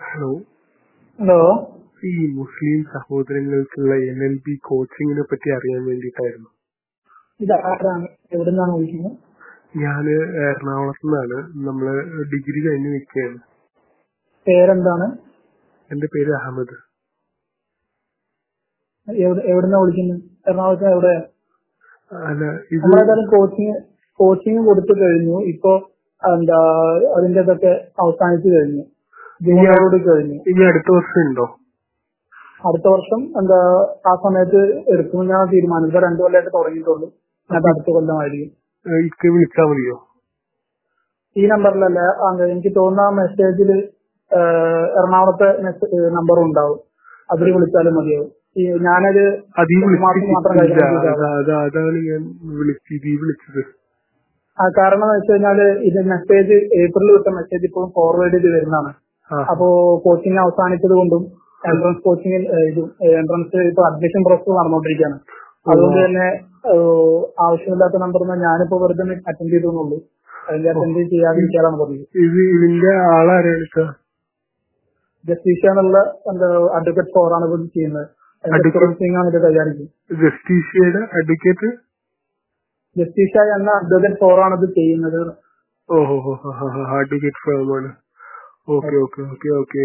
hello hello ഈ മുസ്ലിം സഹോദരങ്ങൾക്കുള്ള എൻ എൽ ബി കോച്ചിങ്ങിനെ പറ്റി അറിയാൻ വേണ്ടിയിട്ടായിരുന്നു ഇത് ആരാണ് എവിടെ നിന്നാണ് വിളിക്കുന്നത് ഞാൻ എറണാകുളത്ത് നിന്നാണ് നമ്മള് ഡിഗ്രി കഴിഞ്ഞ് നിൽക്കുകയാണ് പേരെന്താണ് എന്റെ പേര് അഹമ്മദ് എവിടെ എവിടുന്നാ വിളിക്കുന്നത് എറണാകുളത്ത് എവിടെ അല്ല ഇത് നമ്മളേതായാലും കോച്ചിങ് കോച്ചിങ് കൊടുത്തു കഴിഞ്ഞു ഇപ്പോ എന്താ അതിന്റെ ഇതൊക്കെ അവസാനിച്ചു കഴിഞ്ഞു ജൂണോട് കഴിഞ്ഞു ഇനി അടുത്ത വർഷം ഉണ്ടോ അടുത്ത വർഷം എന്താ ആ സമയത്ത് എടുക്കുമെന്നാണ് തീരുമാനം ഇപ്പൊ രണ്ടു കൊല്ലമായിട്ട് തുടങ്ങിയിട്ടുള്ളൂ അത് അടുത്ത കൊല്ലമായിരിക്കും ഇക്ക് വിളിച്ചാൽ മതിയോ ഈ നമ്പറിലല്ല ആ, എനിക്ക് തോന്നുന്ന ആ മെസ്സേജിൽ എറണാകുളത്തെ നമ്പറും ഉണ്ടാവും അതിൽ വിളിച്ചാലും മതിയാവും ഈ ഞാനത് അതീ ഒരു മാസം മാത്രം വിളിച്ചിട്ടില്ല കൈകാര്യം ചെയ്താൽ അതാ- അതാ- അതാണ് ഞാൻ വിളിച്ച് ഇതീ വിളിച്ചത് ആ കാരണം എന്ന് വെച്ച് കഴിഞ്ഞാല് ഇത് മെസ്സേജ് ഏപ്രിലിൽ വിട്ട മെസ്സേജ് ഇപ്പോഴും ഫോർവേഡ് ചെയ്ത് വരുന്നതാണ് ആ അപ്പോ കോച്ചിങ് അവസാനിച്ചത് കൊണ്ടും എൻട്രൻസ് കോച്ചിങ്ങിൽ ഇത് എൻട്രൻസ് ഇപ്പൊ അഡ്മിഷൻ പ്രോസസ് നടന്നുകൊണ്ടിരിക്കുകയാണ് അതുകൊണ്ട് തന്നെ ഏഹ്, ആവശ്യമില്ലാത്ത നമ്പർ ഞാനിപ്പോ വെറുതെ അറ്റൻഡ് ചെയ്തെന്നുള്ളൂ അതിന്റെ അറ്റൻഡ് ചെയ്യാതിരിക്കാനാണ് പറഞ്ഞത് ഇത് ഇതിന്റെ ആളാരാണ് സാർ ജസ്റ്റീഷ എന്നുള്ള എന്താ അഡ്വക്കേറ്റ് ഫോറാണ് ഇത് ചെയ്യുന്നത് Advocate- സുരേഷ് സിംഗ് ആണ് ഇത് കൈകാര്യം ജസ്റ്റീഷ്യയുടെ അഡ്വക്കേറ്റ് ജസ്റ്റീഷ എന്ന അഡ്വക്കേറ്റ് ഫോറാണ് ഇത് ചെയ്യുന്നത് ഓഹോ അഡ്വക്കേറ്റ് ഫേമാണ് ഓക്കെ ഓക്കെ ഓക്കെ ഓക്കെ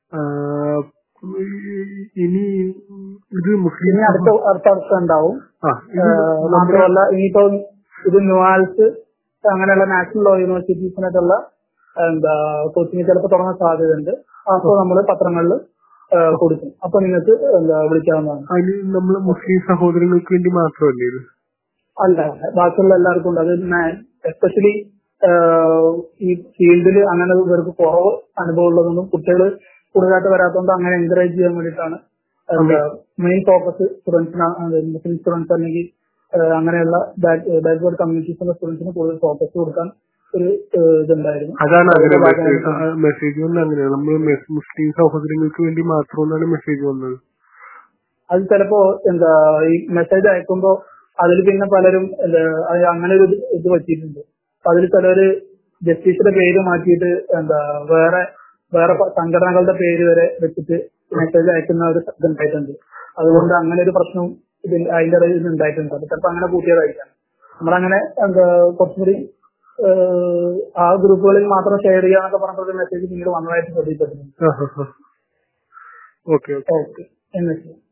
ഇനി ഇത് മുസ്ലിം ഇനി അടുത്ത അടുത്ത വർഷം ഉണ്ടാവും ആ ഇത് ഏഹ് നമ്മുടെ മാത്രമല്ല ഇനിയിപ്പോ ഇത് ന്യൂആൽസ് അങ്ങനെയുള്ള നാഷണൽ ലോ യൂണിവേഴ്സിറ്റീസിനൊക്കെയുള്ള എന്താ കോച്ചിങ് ചിലപ്പോൾ തുടങ്ങാൻ സാധ്യതയുണ്ട് അപ്പൊ നമ്മൾ പത്രങ്ങളിൽ കൊടുക്കും അപ്പൊ നിങ്ങൾക്ക് എന്താ വിളിക്കാവുന്നതാണ് അതിന് നമ്മൾ മുസ്ലിം സഹോദരങ്ങൾക്ക് വേണ്ടി മാത്രമല്ലേ ഇത് അല്ല ബാക്കിയുള്ള എല്ലാവർക്കും ഉണ്ട് അത് എസ്പെഷ്യലി ഈ ഫീൽഡിൽ അങ്ങനെ ഇവർക്ക് കുറവ് അനുഭവം ഉള്ളതൊന്നും കുട്ടികൾ കൂടുതലായിട്ട് വരാത്തതുകൊണ്ട് അങ്ങനെ എൻകറേജ് ചെയ്യാൻ വേണ്ടിയിട്ടാണ് എന്താ മെയിൻ ഫോക്കസ് സ്റ്റുഡൻസിന് മുസ്ലിം സ്റ്റുഡൻസ് അല്ലെങ്കിൽ ഏഹ് അങ്ങനെയുള്ള ബാക്ക്വേർഡ് കമ്മ്യൂണിറ്റീസിന്റെ സ്റ്റുഡൻസിന് കൂടുതൽ ഫോക്കസ് കൊടുക്കാൻ ഒരു ഏഹ് ഇതുണ്ടായിരുന്നു അതാണ് അങ്ങനെ അതിന്റെ മെസ്സേജ് ഭാഗമായിട്ട് മെസ്സേജ് വന്നത് അങ്ങനെയാണ് നമ്മൾ മുസ്ലിം സഹോദരങ്ങൾക്ക് വേണ്ടി മാത്രമെന്നാണ് മെസ്സേജ് വന്നത് അത് ചിലപ്പോ എന്താ ഈ മെസ്സേജ് അയക്കുമ്പോ അതിൽ പിന്നെ പലരും എന്താ അത് അങ്ങനെ ഒരു ഇത് ഇത് പറ്റിയിട്ടുണ്ട് അപ്പൊ അതിൽ ചിലര് ജസ്റ്റിസിന്റെ പേര് മാറ്റിയിട്ട് എന്താ വേറെ വേറെ പ- സംഘടനകളുടെ പേര് വരെ വെച്ചിട്ട് മെസ്സേജ് അയക്കുന്ന ഒരു ഇതുണ്ടായിട്ടുണ്ട് അതുകൊണ്ട് അങ്ങനെ ഒരു പ്രശ്നം ഇതിൽ അതിന്റെ ഇടയിൽ ഉണ്ടായിട്ടുണ്ട് അത് ചിലപ്പോ അങ്ങനെ കൂട്ടിയതായിരിക്കാം നമ്മളങ്ങനെ എന്താ കുറച്ചും കൂടി ഏഹ്, ആ ഗ്രൂപ്പുകളിൽ മാത്രം ഷെയർ ചെയ്യാന്നൊക്കെ പറഞ്ഞിട്ടൊരു മെസ്സേജ് പിന്നീട് വന്നതായിട്ട് ശ്രദ്ധിച്ചിട്ടുണ്ട് ഓക്കെ ഓക്കെ ഓക്കെ എന്ന് വെച്ചാൽ